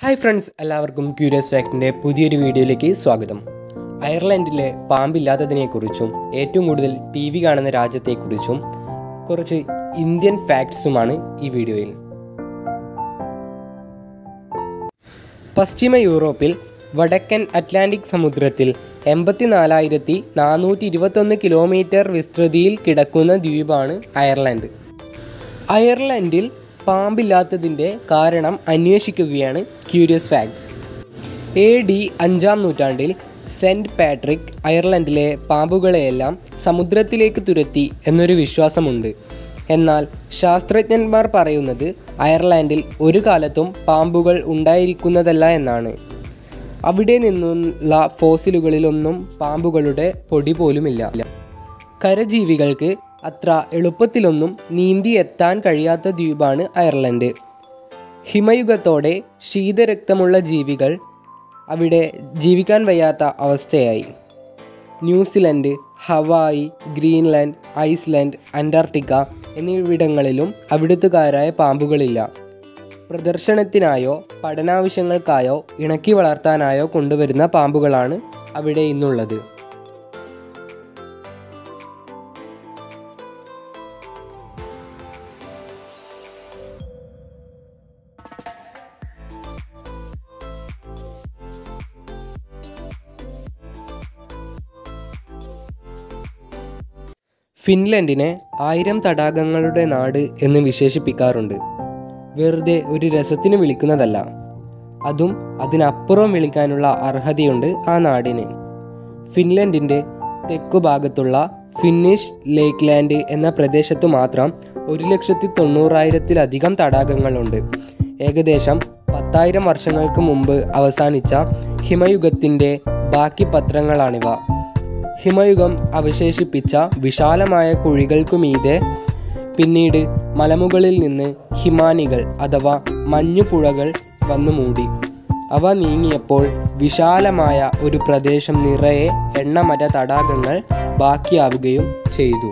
hi friends എല്ലാവർക്കും curious ഫാക്ടിൻ്റെ പുതിയൊരു വീഡിയോയിലേക്ക് സ്വാഗതം അയർലൻഡിലെ പാമ്പില്ലാത്തതിനെക്കുറിച്ചും ഏറ്റവും കൂടുതൽ ടി വി കാണുന്ന രാജ്യത്തെക്കുറിച്ചും കുറച്ച് ഇന്ത്യൻ ഫാക്ട്സുമാണ് ഈ വീഡിയോയിൽ പശ്ചിമ യൂറോപ്പിൽ വടക്കൻ അറ്റ്ലാന്റിക് സമുദ്രത്തിൽ എൺപത്തിനാലായിരത്തി നാനൂറ്റി ഇരുപത്തൊന്ന് കിലോമീറ്റർ വിസ്തൃതിയിൽ കിടക്കുന്ന ദ്വീപാണ് അയർലൻഡ് അയർലൻഡിൽ പാമ്പില്ലാത്തതിൻ്റെ കാരണം അന്വേഷിക്കുകയാണ് ക്യൂരിയസ് ഫാക്ട്സ് എ ഡി അഞ്ചാം നൂറ്റാണ്ടിൽ സെൻറ്റ് പാട്രിക് അയർലൻഡിലെ പാമ്പുകളെയെല്ലാം സമുദ്രത്തിലേക്ക് തുരത്തി എന്നൊരു വിശ്വാസമുണ്ട് എന്നാൽ ശാസ്ത്രജ്ഞന്മാർ പറയുന്നത് അയർലാൻഡിൽ ഒരു കാലത്തും പാമ്പുകൾ ഉണ്ടായിരിക്കുന്നതല്ല എന്നാണ് അവിടെ നിന്നുള്ള ഫോസിലുകളിലൊന്നും പാമ്പുകളുടെ പൊടി പോലുമില്ല കരജീവികൾക്ക് അത്ര എളുപ്പത്തിലൊന്നും നീന്തി എത്താൻ കഴിയാത്ത ദ്വീപാണ് അയർലൻഡ് ഹിമയുഗത്തോടെ ശീതരക്തമുള്ള ജീവികൾ അവിടെ ജീവിക്കാൻ വയ്യാത്ത അവസ്ഥയായി New Zealand Hawaii Greenland Iceland Antarctica എന്നിവിടങ്ങളിലും അവിടുത്തുകാരായ പാമ്പുകളില്ല പ്രദർശനത്തിനായോ പഠനാവശ്യങ്ങൾക്കായോ ഇണക്കി വളർത്താനായോ കൊണ്ടുവരുന്ന പാമ്പുകളാണ് അവിടെ ഇന്നുള്ളത് ഫിൻലൻഡിനെ ആയിരം തടാകങ്ങളുടെ നാട് എന്ന് വിശേഷിപ്പിക്കാറുണ്ട് വെറുതെ ഒരു രസത്തിന് വിളിക്കുന്നതല്ല അതും അതിനപ്പുറം വിളിക്കാനുള്ള അർഹതയുണ്ട് ആ നാടിന് ഫിൻലൻഡിൻ്റെ തെക്കുഭാഗത്തുള്ള ഫിന്നിഷ് ലേക്ക് ലാൻഡ് എന്ന പ്രദേശത്തു മാത്രം ഒരു ലക്ഷത്തി തൊണ്ണൂറായിരത്തിലധികം തടാകങ്ങളുണ്ട് ഏകദേശം പത്തായിരം വർഷങ്ങൾക്ക് മുമ്പ് അവസാനിച്ച ഹിമയുഗത്തിൻ്റെ ബാക്കി പത്രങ്ങളാണിവ ഹിമയുഗം അവശേഷിപ്പിച്ച വിശാലമായ കുഴികൾക്കുമീതെ പിന്നീട് മലമുകളിൽ നിന്ന് ഹിമാനികൾ അഥവാ മഞ്ഞുപുഴകൾ വന്നു മൂടി അവ നീങ്ങിയപ്പോൾ വിശാലമായ ഒരു പ്രദേശം നിറയെ എണ്ണമറ്റ തടാകങ്ങൾ ബാക്കിയാവുകയും ചെയ്തു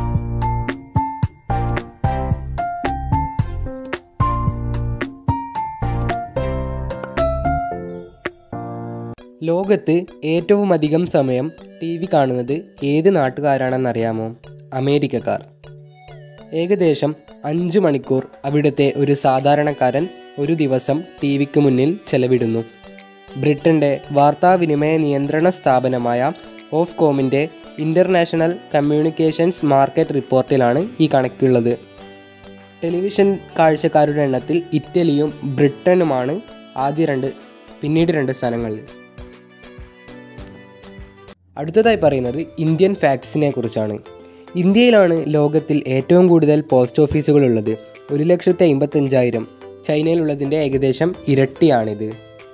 ലോകത്ത് ഏറ്റവും അധികം സമയം ടി വി കാണുന്നത് ഏത് നാട്ടുകാരാണെന്നറിയാമോ അമേരിക്കക്കാർ ഏകദേശം അഞ്ച് മണിക്കൂർ അവിടുത്തെ ഒരു സാധാരണക്കാരൻ ഒരു ദിവസം ടി വിക്ക് മുന്നിൽ ചെലവിടുന്നു ബ്രിട്ടൻ്റെ വാർത്താവിനിമയ നിയന്ത്രണ സ്ഥാപനമായ ഓഫ് കോമിൻ്റെ ഇൻ്റർനാഷണൽ കമ്മ്യൂണിക്കേഷൻസ് മാർക്കറ്റ് റിപ്പോർട്ടിലാണ് ഈ കണക്കുള്ളത് ടെലിവിഷൻ കാഴ്ചക്കാരുടെ എണ്ണത്തിൽ ഇറ്റലിയും ബ്രിട്ടനുമാണ് ആദ്യ രണ്ട് പിന്നീട് രണ്ട് സ്ഥാനങ്ങളിൽ അടുത്തതായി പറയുന്നത് ഇന്ത്യൻ ഫാക്ട്സിനെ കുറിച്ചാണ് ഇന്ത്യയിലാണ് ലോകത്തിൽ ഏറ്റവും കൂടുതൽ പോസ്റ്റ് ഓഫീസുകളുള്ളത് ഒരു ലക്ഷത്തി അമ്പത്തഞ്ചായിരം ചൈനയിലുള്ളതിൻ്റെ ഏകദേശം ഇരട്ടിയാണിത്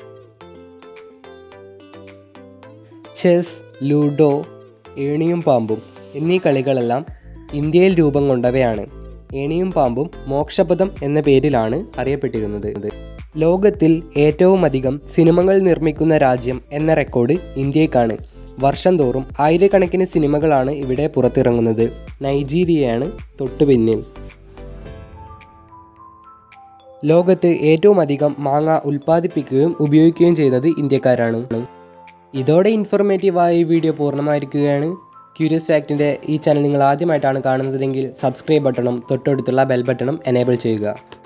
ചെസ് ലൂഡോ ഏണിയും പാമ്പും എന്നീ കളികളെല്ലാം ഇന്ത്യയിൽ രൂപം കൊണ്ടവയാണ് ഏണിയും പാമ്പും മോക്ഷപദം എന്ന പേരിലാണ് അറിയപ്പെട്ടിരുന്നത് ലോകത്തിൽ ഏറ്റവും അധികം സിനിമകൾ നിർമ്മിക്കുന്ന രാജ്യം എന്ന റെക്കോർഡ് ഇന്ത്യക്കാണ് വർഷം തോറും ആയിരക്കണക്കിന് സിനിമകളാണ് ഇവിടെ പുറത്തിറങ്ങുന്നത് നൈജീരിയയാണ് തൊട്ടു പിന്നിൽ ലോകത്ത് ഏറ്റവും അധികം മാങ്ങ ഉൽപ്പാദിപ്പിക്കുകയും ഉപയോഗിക്കുകയും ചെയ്യുന്നത് ഇന്ത്യക്കാരാണ് ഇതോടെ ഇൻഫോർമേറ്റീവായ ഈ വീഡിയോ പൂർണ്ണമായിരിക്കുകയാണ് ക്യൂരിയസ് ഫാക്റ്റിൻ്റെ ഈ ചാനൽ നിങ്ങൾ ആദ്യമായിട്ടാണ് കാണുന്നതെങ്കിൽ സബ്സ്ക്രൈബ് ബട്ടണും തൊട്ടടുത്തുള്ള ബെൽ ബട്ടണും എനേബിൾ ചെയ്യുക